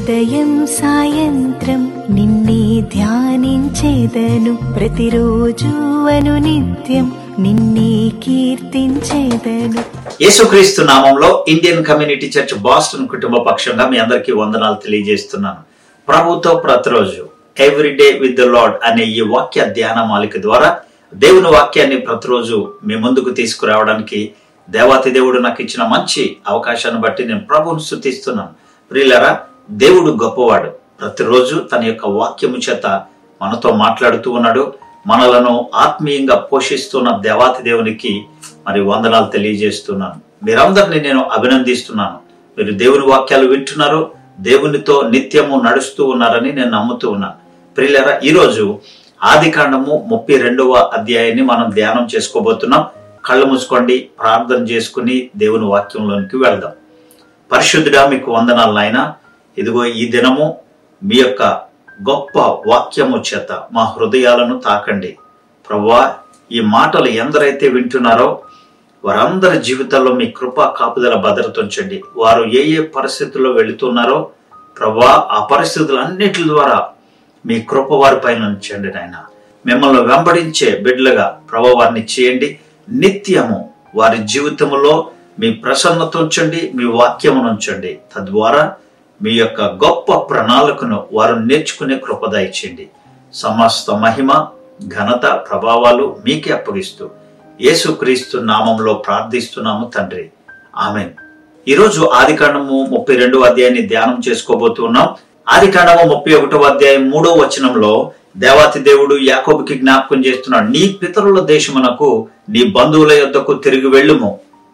ఉదయం సాయంత్రం నిన్నే ధ్యానించేదను ప్రతిరోజు అను నిత్యం నిన్నే కీర్తించేదను యేసుక్రీస్తు నామంలో ఇండియన్ కమ్యూనిటీ చర్చ్ బాస్టన్ కుటుంబ పక్షంగా మీ అందరికీ వందనాలు తెలియజేస్తున్నాను ప్రభుతో ప్రతిరోజు ఎవ్రీడే విత్ ద లాడ్ అనే ఈ వాక్య ధ్యాన మాలిక ద్వారా దేవుని వాక్యాన్ని ప్రతిరోజు మీ ముందుకు తీసుకురావడానికి దేవాతి దేవుడు నాకు ఇచ్చిన మంచి అవకాశాన్ని బట్టి నేను ప్రభువును స్థుతిస్తున్నాను ప్రియులరా దేవుడు గొప్పవాడు ప్రతిరోజు తన యొక్క వాక్యము చేత మనతో మాట్లాడుతూ ఉన్నాడు మనలను ఆత్మీయంగా పోషిస్తున్న దేవాతి దేవునికి మరి వందనాలు తెలియజేస్తున్నాను మీరందరినీ నేను అభినందిస్తున్నాను మీరు దేవుని వాక్యాలు వింటున్నారు దేవునితో నిత్యము నడుస్తూ ఉన్నారని నేను నమ్ముతూ ఉన్నాను ప్రియులరా ఈరోజు ఆది కాండము ముప్పై రెండవ అధ్యాయాన్ని మనం ధ్యానం చేసుకోబోతున్నాం కళ్ళు మూసుకోండి ప్రార్థన చేసుకుని దేవుని వాక్యంలోనికి వెళ్దాం పరిశుద్ధుడా మీకు వందనాలు నాయన ఇదిగో ఈ దినము మీ యొక్క గొప్ప వాక్యము చేత మా హృదయాలను తాకండి ప్రభువా ఈ మాటలు ఎందరైతే వింటున్నారో వారందరి జీవితాల్లో మీ కృప కాపుదల భద్రత ఉంచండి వారు ఏ ఏ పరిస్థితుల్లో వెళుతున్నారో ప్రభా ఆ పరిస్థితులన్నిటి ద్వారా మీ కృప వారి పైన ఉంచండి నాయన మిమ్మల్ని వెంబడించే బిడ్డలుగా ప్రభా వారిని చేయండి నిత్యము వారి జీవితంలో మీ ప్రసన్నత ఉంచండి మీ వాక్యమును ఉంచండి తద్వారా మీ యొక్క గొప్ప ప్రణాళికను వారు నేర్చుకునే కృప దయచేయండి సమస్త మహిమ ఘనత ప్రభావాలు మీకే అప్పగిస్తూ యేసుక్రీస్తు నామంలో ప్రార్థిస్తున్నాము తండ్రి ఆమెన్ ఈరోజు ఆదికాండము ముప్పై రెండవ అధ్యాయాన్ని ధ్యానం చేసుకోబోతున్నాం ఆదికాండము ముప్పై ఒకటవ అధ్యాయం మూడో వచనంలో దేవాతి దేవుడు యాకోబుకి జ్ఞాపకం చేస్తున్నాడు నీ పితరుల దేశమునకు నీ బంధువుల యొద్దకు తిరిగి వెళ్ళుము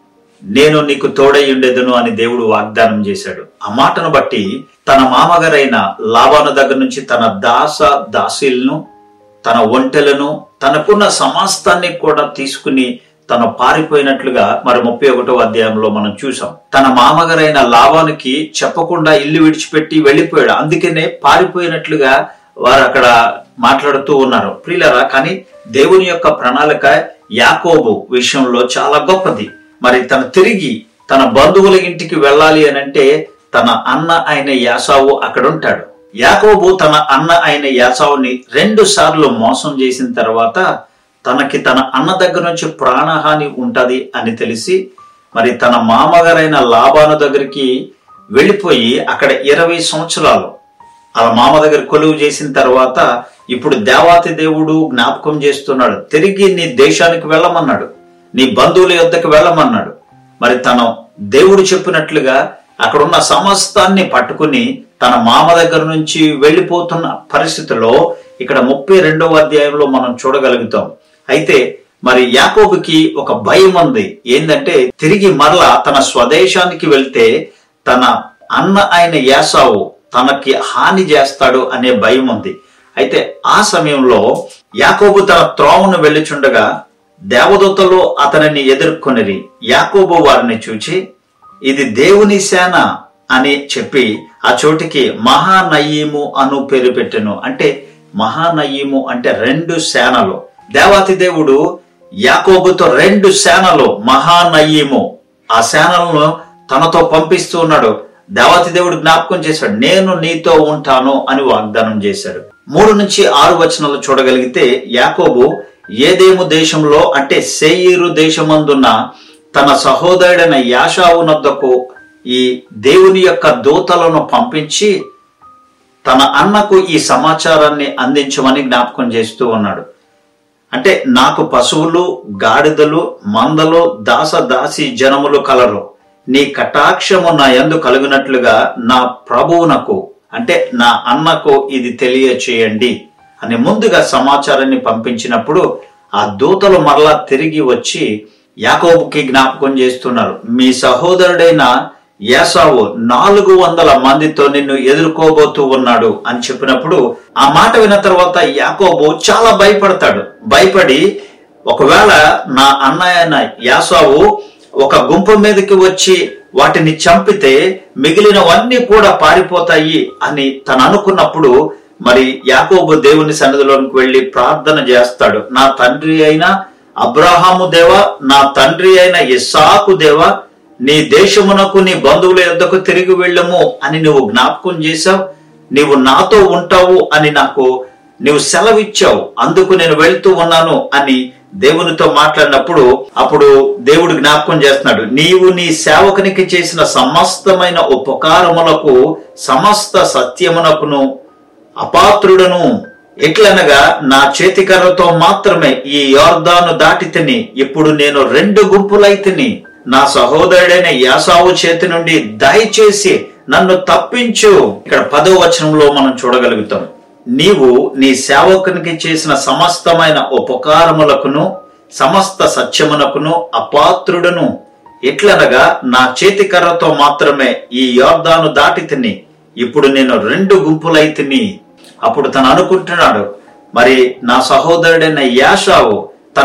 నేను నీకు తోడై ఉండేదను అని దేవుడు వాగ్దానం చేశాడు ఆ మాటను బట్టి తన మామగారైన లాభాను దగ్గర నుంచి తన దాస దాసీలను తన ఒంటెలను తనకున్న సమస్తాన్ని కూడా తీసుకుని తను పారిపోయినట్లుగా మరి ముప్పై ఒకటో అధ్యాయంలో మనం చూసాం తన మామగారైన లాభానికి చెప్పకుండా ఇల్లు విడిచిపెట్టి వెళ్ళిపోయాడు అందుకనే పారిపోయినట్లుగా వారు అక్కడ మాట్లాడుతూ ఉన్నారు ప్రియులరా కానీ దేవుని యొక్క ప్రణాళిక యాకోబు విషయంలో చాలా గొప్పది మరి తను తిరిగి తన బంధువుల ఇంటికి వెళ్ళాలి అని అంటే తన అన్న అయిన యాసావు అక్కడ ఉంటాడు యాకోబు తన అన్న అయిన యాసావుని రెండు సార్లు మోసం చేసిన తర్వాత తనకి తన అన్న దగ్గర నుంచి ప్రాణహాని ఉంటది అని తెలిసి మరి తన మామగారైన లాభాను దగ్గరికి వెళ్ళిపోయి అక్కడ ఇరవై సంవత్సరాలు అలా మామ దగ్గర కొలువు చేసిన తర్వాత ఇప్పుడు దేవాతి దేవుడు జ్ఞాపకం చేస్తున్నాడు తిరిగి నీ దేశానికి వెళ్ళమన్నాడు నీ బంధువుల యొద్దకు వెళ్ళమన్నాడు మరి తను దేవుడు చెప్పినట్లుగా అక్కడున్న సమస్తాన్ని పట్టుకుని తన మామ దగ్గర నుంచి వెళ్ళిపోతున్న పరిస్థితిలో ఇక్కడ ముప్పై రెండవ అధ్యాయంలో మనం చూడగలుగుతాం అయితే మరి యాకోబుకి ఒక భయం ఉంది ఏంటంటే తిరిగి మరలా తన స్వదేశానికి వెళ్తే తన అన్న ఆయన యాసావు తనకి హాని చేస్తాడు అనే భయం ఉంది అయితే ఆ సమయంలో యాకోబు తన త్రోవను వెళ్ళిచుండగా దేవదూతలు అతనిని ఎదుర్కొనిరి యాకోబు వారిని చూచి ఇది దేవుని సేన అని చెప్పి ఆ చోటికి మహానయీము అను పేరు పెట్టెను అంటే మహానయీము అంటే రెండు సేనలు దేవాతి దేవుడు యాకోబుతో రెండు సేనలు మహానయీము ఆ సేనలను తనతో పంపిస్తూ ఉన్నాడు దేవాతి దేవుడు జ్ఞాపకం చేశాడు నేను నీతో ఉంటాను అని వాగ్దానం చేశాడు మూడు నుంచి ఆరు వచనాలు చూడగలిగితే యాకోబు ఏదేము దేశంలో అంటే సేయీరు దేశమందున్న తన సహోదరుడైన యాషావు నద్దకు ఈ దేవుని యొక్క దూతలను పంపించి తన అన్నకు ఈ సమాచారాన్ని అందించమని జ్ఞాపకం చేస్తూ ఉన్నాడు అంటే నాకు పశువులు గాడిదలు మందలు దాస దాసి జనములు కలరు నీ కటాక్షము నా యందు కలిగినట్లుగా నా ప్రభువునకు అంటే నా అన్నకు ఇది తెలియచేయండి అని ముందుగా సమాచారాన్ని పంపించినప్పుడు ఆ దూతలు మరలా తిరిగి వచ్చి యాకోబుకి జ్ఞాపకం చేస్తున్నారు మీ సహోదరుడైన యాసావు నాలుగు వందల మందితో నిన్ను ఎదుర్కోబోతూ ఉన్నాడు అని చెప్పినప్పుడు ఆ మాట విన్న తర్వాత యాకోబు చాలా భయపడతాడు భయపడి ఒకవేళ నా అన్నయ్య యాసావు ఒక గుంపు మీదకి వచ్చి వాటిని చంపితే మిగిలినవన్నీ కూడా పారిపోతాయి అని తను అనుకున్నప్పుడు మరి యాకోబు దేవుని సన్నిధిలోనికి వెళ్లి ప్రార్థన చేస్తాడు నా తండ్రి అయిన అబ్రహాము దేవ నా తండ్రి అయిన ఇస్సాకు దేవ నీ దేశమునకు నీ బంధువుల యొద్దకు తిరిగి వెళ్ళము అని నువ్వు జ్ఞాపకం చేశావు నీవు నాతో ఉంటావు అని నాకు నీవు సెలవిచ్చావు అందుకు నేను వెళ్తూ ఉన్నాను అని దేవునితో మాట్లాడినప్పుడు అప్పుడు దేవుడు జ్ఞాపకం చేస్తున్నాడు నీవు నీ సేవకునికి చేసిన సమస్తమైన ఉపకారములకు సమస్త సత్యమునకును అపాత్రుడను ఎట్లనగా నా చేతికర్రతో మాత్రమే ఈ యోర్దాను దాటి తిని ఇప్పుడు నేను రెండు గుంపులైతిని నా సహోదరుడైన యాసావు చేతి నుండి దయచేసి నన్ను తప్పించు ఇక్కడ పదో వచనంలో మనం చూడగలుగుతాం నీవు నీ సేవకునికి చేసిన సమస్తమైన ఉపకారములకును సమస్త సత్యమునకును అపాత్రుడను ఎట్లనగా నా చేతి కర్రతో మాత్రమే ఈ యోర్దాను దాటి తిని ఇప్పుడు నేను రెండు గుంపులైతిని అప్పుడు తను అనుకుంటున్నాడు మరి నా సహోదరుడైన యాషావు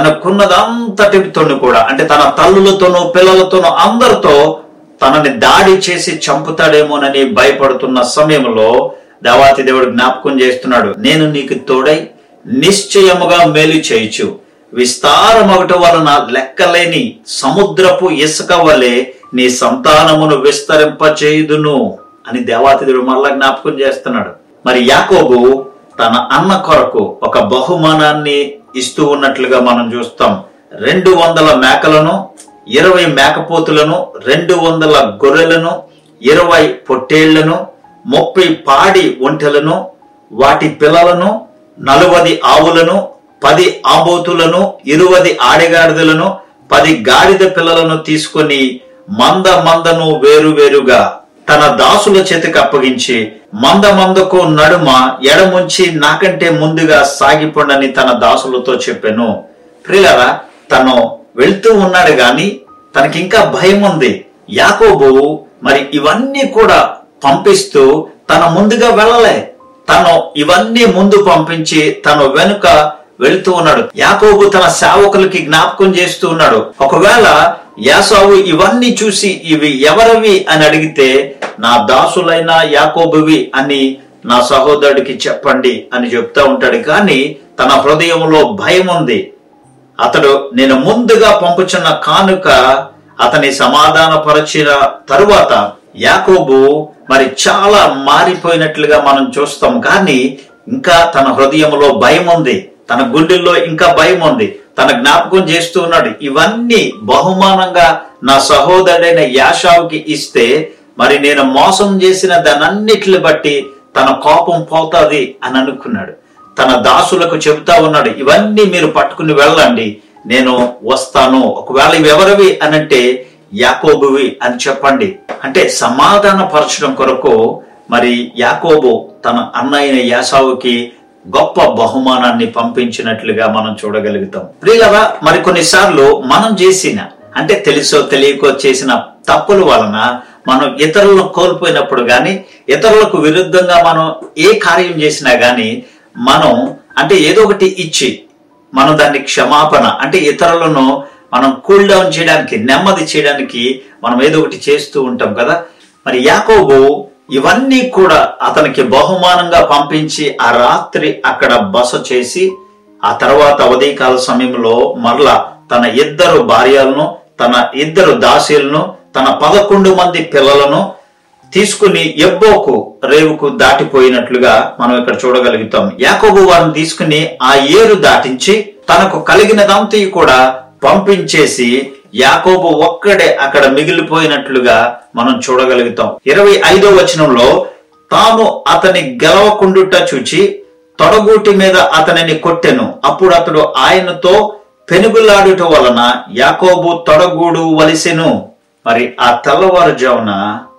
తనకున్నదంతటితోను కూడా అంటే తన తల్లులతోనూ పిల్లలతోనూ అందరితో తనని దాడి చేసి చంపుతాడేమోనని భయపడుతున్న సమయంలో దేవాతి దేవుడు జ్ఞాపకం చేస్తున్నాడు నేను నీకు తోడై నిశ్చయముగా మేలు చేయుచు విస్తారమగట వలన లెక్కలేని సముద్రపు ఇసుక వలె నీ సంతానమును విస్తరింపచేయుదును అని దేవాతి దేవుడు మళ్ళా జ్ఞాపకం చేస్తున్నాడు మరి యాకోబు తన అన్న కొరకు ఒక బహుమానాన్ని ఇస్తూ ఉన్నట్లుగా మనం చూస్తాం రెండు వందల మేకలను ఇరవై మేకపోతులను రెండు వందల గొర్రెలను ఇరవై పొట్టేళ్లను ముప్పై పాడి ఒంటెలను వాటి పిల్లలను నలువది ఆవులను పది ఆబోతులను ఇరువది ఆడగాడిదలను పది గాడిద పిల్లలను తీసుకొని మంద మందను వేరు వేరుగా తన దాసుల చేతికి అప్పగించి మంద మందకు నడుమ ఎడముంచి నాకంటే ముందుగా సాగిపోండని తన దాసులతో చెప్పాను ప్రియులరా తను వెళ్తూ ఉన్నాడు గాని తనకి ఇంకా భయం ఉంది యాకోబు మరి ఇవన్నీ కూడా పంపిస్తూ తన ముందుగా వెళ్ళలే తను ఇవన్నీ ముందు పంపించి తను వెనుక వెళుతూ ఉన్నాడు యాకోబు తన సేవకులకి జ్ఞాపకం చేస్తూ ఉన్నాడు ఒకవేళ యాసావు ఇవన్నీ చూసి ఇవి ఎవరవి అని అడిగితే నా దాసులైన యాకోబువి అని నా సహోదరుడికి చెప్పండి అని చెప్తా ఉంటాడు కానీ తన హృదయంలో భయం ఉంది అతడు నేను ముందుగా పంపుచున్న కానుక అతని సమాధానపరిచిన తరువాత యాకోబు మరి చాలా మారిపోయినట్లుగా మనం చూస్తాం కానీ ఇంకా తన హృదయంలో భయం ఉంది తన గుండెల్లో ఇంకా భయం ఉంది తన జ్ఞాపకం చేస్తూ ఉన్నాడు ఇవన్నీ బహుమానంగా నా సహోదరుడైన యాషావుకి ఇస్తే మరి నేను మోసం చేసిన దానన్నిటిని బట్టి తన కోపం పోతాది అని అనుకున్నాడు తన దాసులకు చెబుతా ఉన్నాడు ఇవన్నీ మీరు పట్టుకుని వెళ్ళండి నేను వస్తాను ఒకవేళ ఇవి ఎవరివి అనంటే యాకోబువి అని చెప్పండి అంటే సమాధాన పరచడం కొరకు మరి యాకోబు తన అన్నయ్య యాసావుకి గొప్ప బహుమానాన్ని పంపించినట్లుగా మనం చూడగలుగుతాం ప్రియులరా మరి కొన్నిసార్లు మనం చేసిన అంటే తెలుసో తెలియకో చేసిన తప్పుల వలన మనం ఇతరులను కోల్పోయినప్పుడు గాని ఇతరులకు విరుద్ధంగా మనం ఏ కార్యం చేసినా గాని మనం అంటే ఏదో ఒకటి ఇచ్చి మనం దాన్ని క్షమాపణ అంటే ఇతరులను మనం కూల్ డౌన్ చేయడానికి నెమ్మది చేయడానికి మనం ఏదో ఒకటి చేస్తూ ఉంటాం కదా మరి యాకోబు ఇవన్నీ కూడా అతనికి బహుమానంగా పంపించి ఆ రాత్రి అక్కడ బస చేసి ఆ తర్వాత ఉదయకాల సమయంలో మరలా తన ఇద్దరు భార్యలను తన ఇద్దరు దాసీలను తన పదకొండు మంది పిల్లలను తీసుకుని ఎబ్బోకు రేవుకు దాటిపోయినట్లుగా మనం ఇక్కడ చూడగలుగుతాం యాకోబు వారిని తీసుకుని ఆ ఏరు దాటించి తనకు కలిగినదంతా కూడా పంపించేసి యాకోబు ఒక్కడే అక్కడ మిగిలిపోయినట్లుగా మనం చూడగలుగుతాం ఇరవై ఐదో వచనంలో తాను అతని గెలవకుండుట చూచి తొడగూటి మీద అతనిని కొట్టెను అప్పుడు అతడు ఆయనతో పెనుగులాడుట వలన యాకోబు తొడగూడు వలిసెను మరి ఆ తెల్లవారుజామున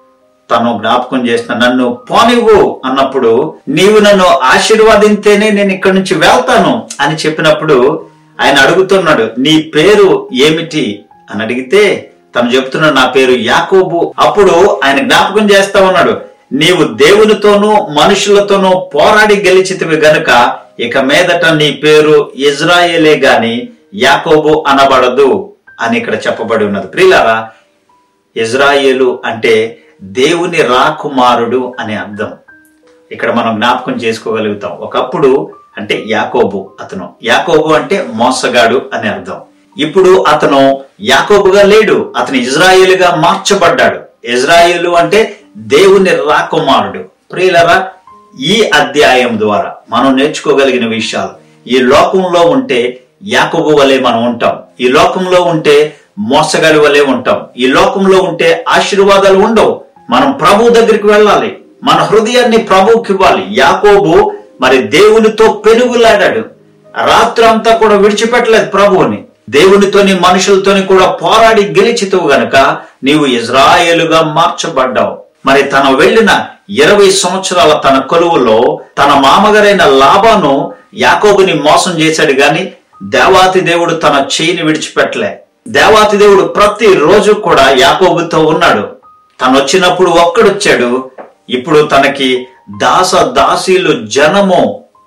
తను జ్ఞాపకం చేసిన నన్ను పోనివ్వు అన్నప్పుడు నీవు నన్ను ఆశీర్వాదింతేనే నేను ఇక్కడి నుంచి వెళ్తాను అని చెప్పినప్పుడు ఆయన అడుగుతున్నాడు నీ పేరు ఏమిటి అని అడిగితే తను చెప్తున్నాడు నా పేరు యాకోబు అప్పుడు ఆయన జ్ఞాపకం చేస్తా ఉన్నాడు నీవు దేవునితోనూ మనుషులతోనూ పోరాడి గెలిచితివి గనుక ఇక మీదట నీ పేరు ఇజ్రాయేలే గాని యాకోబు అనబడదు అని ఇక్కడ చెప్పబడి ఉన్నది ప్రియులారా ఇజ్రాయేలు అంటే దేవుని రాకుమారుడు అనే అర్థం ఇక్కడ మనం జ్ఞాపకం చేసుకోగలుగుతాం ఒకప్పుడు అంటే యాకోబు అతను యాకోబు అంటే మోసగాడు అనే అర్థం ఇప్పుడు అతను యాకోబుగా లేడు అతను ఇజ్రాయేలుగా మార్చబడ్డాడు ఇజ్రాయేలు అంటే దేవుని రాకుమారుడు ప్రియులరా ఈ అధ్యాయం ద్వారా మనం నేర్చుకోగలిగిన విషయాలు ఈ లోకంలో ఉంటే యాకోబు వలె మనం ఉంటాం ఈ లోకంలో ఉంటే మోసగాడి వలె ఉంటాం ఈ లోకంలో ఉంటే ఆశీర్వాదాలు ఉండవు మనం ప్రభు దగ్గరికి వెళ్ళాలి మన హృదయాన్ని ప్రభువుకి ఇవ్వాలి యాకోబు మరి దేవునితో పెనుగులాడాడు రాత్రి అంతా కూడా విడిచిపెట్టలేదు ప్రభువుని దేవునితోని మనుషులతోని కూడా పోరాడి గెలిచితవు గనక నీవు ఇజ్రాయేలుగా మార్చబడ్డావు మరి తన వెళ్ళిన ఇరవై సంవత్సరాల తన కొలువులో తన మామగారైన లాభాను యాకోబుని మోసం చేశాడు గాని దేవాతి దేవుడు తన చేయిని విడిచిపెట్టలే దేవాతి దేవుడు ప్రతి రోజు కూడా యాకోబుతో ఉన్నాడు తను వచ్చినప్పుడు ఒక్కడొచ్చాడు ఇప్పుడు తనకి దాస దాసీలు జనము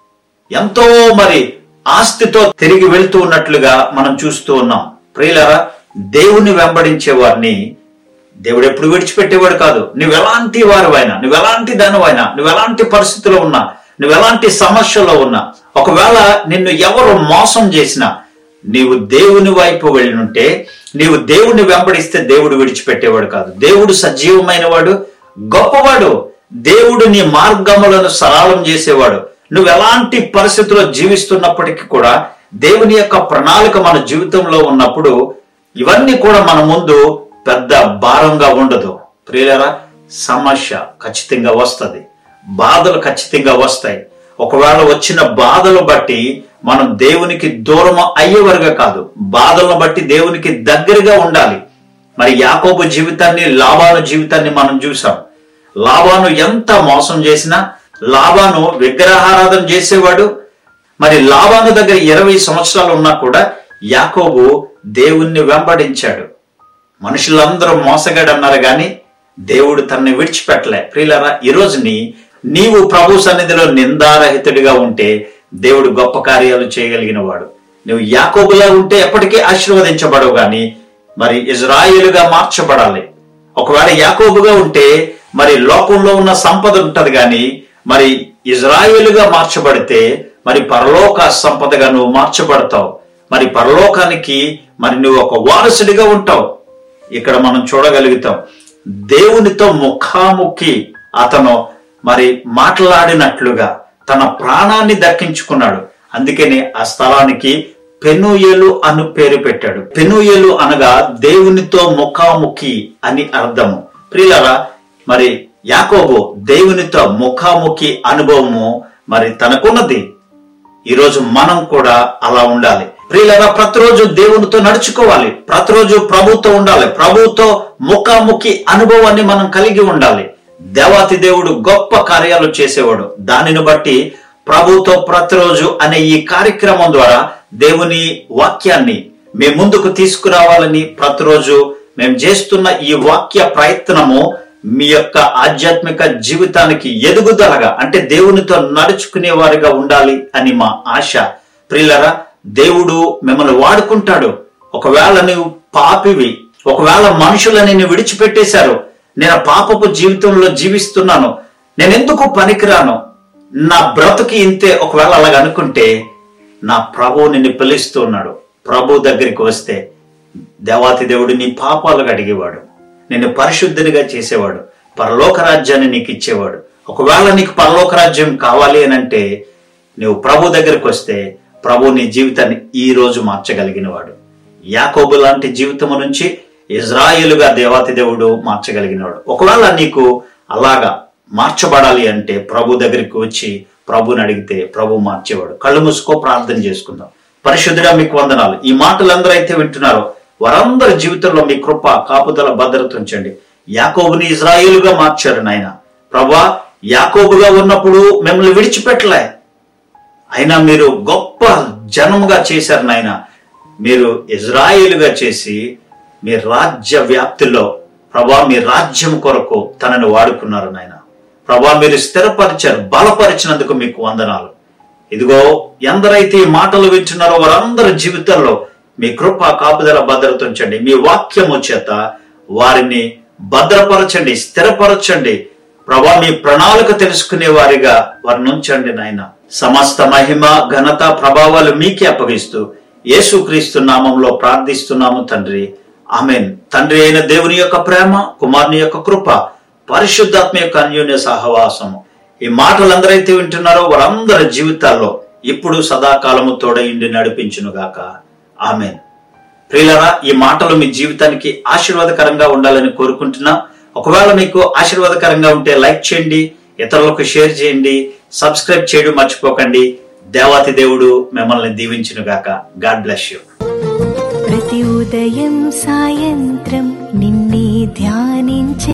ఎంతో మరి ఆస్తితో తిరిగి వెళ్తూ ఉన్నట్లుగా మనం చూస్తూ ఉన్నాం ప్రియులరా దేవుణ్ణి వెంబడించే వారిని దేవుడు ఎప్పుడు విడిచిపెట్టేవాడు కాదు నువ్వు ఎలాంటి వారివైనా నువ్వు ఎలాంటి దానివైనా నువ్వు ఎలాంటి పరిస్థితిలో ఉన్నా నువ్వు ఎలాంటి సమస్యలో ఉన్నా ఒకవేళ నిన్ను ఎవరు మోసం చేసినా నీవు దేవుని వైపు వెళ్ళినుంటే నీవు దేవుని వెంబడిస్తే దేవుడు విడిచిపెట్టేవాడు కాదు దేవుడు సజీవమైన వాడు గొప్పవాడు దేవుడు నీ మార్గములను సరళం చేసేవాడు నువ్వు ఎలాంటి పరిస్థితుల్లో జీవిస్తున్నప్పటికీ కూడా దేవుని యొక్క ప్రణాళిక మన జీవితంలో ఉన్నప్పుడు ఇవన్నీ కూడా మన ముందు పెద్ద భారంగా ఉండదు ప్రియులరా సమస్య ఖచ్చితంగా వస్తది బాధలు ఖచ్చితంగా వస్తాయి ఒకవేళ వచ్చిన బాధలు బట్టి మనం దేవునికి దూరం అయ్యేవారుగా కాదు బాధలను బట్టి దేవునికి దగ్గరగా ఉండాలి మరి యాకోబు జీవితాన్ని లాభాను జీవితాన్ని మనం చూసాం లాభాను ఎంత మోసం చేసినా లాభాను విగ్రహారాధన చేసేవాడు మరి లాభాను దగ్గర ఇరవై సంవత్సరాలు ఉన్నా కూడా యాకోబు దేవుణ్ణి వెంబడించాడు మనుషులందరూ మోసగాడు అన్నారు గాని దేవుడు తనని విడిచిపెట్టలే ప్రియులరా ఈ రోజుని నీవు ప్రభు సన్నిధిలో నిందారహితుడిగా ఉంటే దేవుడు గొప్ప కార్యాలు చేయగలిగిన వాడు నువ్వు యాకోబులా ఉంటే ఎప్పటికీ ఆశీర్వదించబడవు గాని మరి ఇజ్రాయేలుగా మార్చబడాలి ఒకవేళ యాకోబుగా ఉంటే మరి లోకంలో ఉన్న సంపద ఉంటది గాని మరి ఇజ్రాయేలుగా మార్చబడితే మరి పరలోక సంపదగా నువ్వు మార్చబడతావు మరి పరలోకానికి మరి నువ్వు ఒక వారసుడిగా ఉంటావు ఇక్కడ మనం చూడగలుగుతాం దేవునితో ముఖాముఖి అతను మరి మాట్లాడినట్లుగా తన ప్రాణాన్ని దక్కించుకున్నాడు అందుకని ఆ స్థలానికి పెనుయేలు అను పేరు పెట్టాడు పెనుయేలు అనగా దేవునితో ముఖాముఖి అని అర్థము ప్రియులరా మరి యాకోబు దేవునితో ముఖాముఖి అనుభవము మరి తనకున్నది ఈరోజు మనం కూడా అలా ఉండాలి ప్రియులరా ప్రతిరోజు దేవునితో నడుచుకోవాలి ప్రతిరోజు ప్రభుతో ఉండాలి ప్రభుతో ముఖాముఖి అనుభవాన్ని మనం కలిగి ఉండాలి దేవాతి దేవుడు గొప్ప కార్యాలు చేసేవాడు దానిని బట్టి ప్రభుతో ప్రతిరోజు అనే ఈ కార్యక్రమం ద్వారా దేవుని వాక్యాన్ని మీ ముందుకు తీసుకురావాలని ప్రతిరోజు మేము చేస్తున్న ఈ వాక్య ప్రయత్నము మీ యొక్క ఆధ్యాత్మిక జీవితానికి ఎదుగుదలగా అంటే దేవునితో నడుచుకునే వారిగా ఉండాలి అని మా ఆశ ప్రియులరా దేవుడు మిమ్మల్ని వాడుకుంటాడు ఒకవేళ నువ్వు పాపివి ఒకవేళ మనుషులని నేను విడిచిపెట్టేశారు నేను పాపపు జీవితంలో జీవిస్తున్నాను నేను ఎందుకు పనికిరాను నా బ్రతుకి ఇంతే ఒకవేళ అలాగ అనుకుంటే నా ప్రభు నిన్ను పిలుస్తూ ఉన్నాడు ప్రభు దగ్గరికి వస్తే దేవాతి దేవుడు నీ పాపాలు అడిగేవాడు నిన్ను పరిశుద్ధునిగా చేసేవాడు పరలోక రాజ్యాన్ని నీకు ఇచ్చేవాడు ఒకవేళ నీకు పరలోక రాజ్యం కావాలి అని అంటే నువ్వు ప్రభు దగ్గరికి వస్తే ప్రభు నీ జీవితాన్ని ఈ రోజు మార్చగలిగిన వాడు యాకోబు లాంటి జీవితము నుంచి ఇజ్రాయేలుగా దేవాతి దేవుడు మార్చగలిగినవాడు ఒకవేళ నీకు అలాగా మార్చబడాలి అంటే ప్రభు దగ్గరికి వచ్చి ప్రభుని అడిగితే ప్రభు మార్చేవాడు కళ్ళు మూసుకో ప్రార్థన చేసుకుందాం పరిశుద్ధుడా మీకు వందనాలు ఈ మాటలు అందరూ అయితే వింటున్నారో వారందరి జీవితంలో మీ కృప కాపుదల భద్రత ఉంచండి యాకోబుని ఇజ్రాయేలుగా మార్చారు నాయన ప్రభా యాకోబుగా ఉన్నప్పుడు మిమ్మల్ని విడిచిపెట్టలే అయినా మీరు గొప్ప జనముగా చేశారు నాయన మీరు ఇజ్రాయేలుగా చేసి మీ రాజ్య వ్యాప్తిలో ప్రభా మీ రాజ్యం కొరకు తనని వాడుకున్నారు నాయన ప్రభా మీరు స్థిరపరిచారు బలపరిచినందుకు మీకు వందనాలు ఇదిగో ఎందరైతే ఈ మాటలు వింటున్నారో వారందరి జీవితంలో మీ కృప కాపుదల భద్రత ఉంచండి మీ వాక్యము చేత వారిని భద్రపరచండి స్థిరపరచండి ప్రభా మీ ప్రణాళిక తెలుసుకునే వారిగా వారిని ఉంచండి నాయన సమస్త మహిమ ఘనత ప్రభావాలు మీకే అప్పగిస్తూ యేసుక్రీస్తు నామంలో ప్రార్థిస్తున్నాము తండ్రి ఆమెన్ తండ్రి అయిన దేవుని యొక్క ప్రేమ కుమారుని యొక్క కృప పరిశుద్ధాత్మ యొక్క అన్యోన్య సహవాసము ఈ మాటలు అందరైతే వింటున్నారో వారందరి జీవితాల్లో ఇప్పుడు సదాకాలము తోడయిండి నడిపించునుగాక ఆమెన్ ప్రియులరా ఈ మాటలు మీ జీవితానికి ఆశీర్వాదకరంగా ఉండాలని కోరుకుంటున్నా ఒకవేళ మీకు ఆశీర్వాదకరంగా ఉంటే లైక్ చేయండి ఇతరులకు షేర్ చేయండి సబ్స్క్రైబ్ చేయడం మర్చిపోకండి దేవాతి దేవుడు మిమ్మల్ని దీవించునుగాక గాడ్ బ్లెస్ యూ ప్రతి ఉదయం సాయంత్రం నిన్నే ధ్యానించే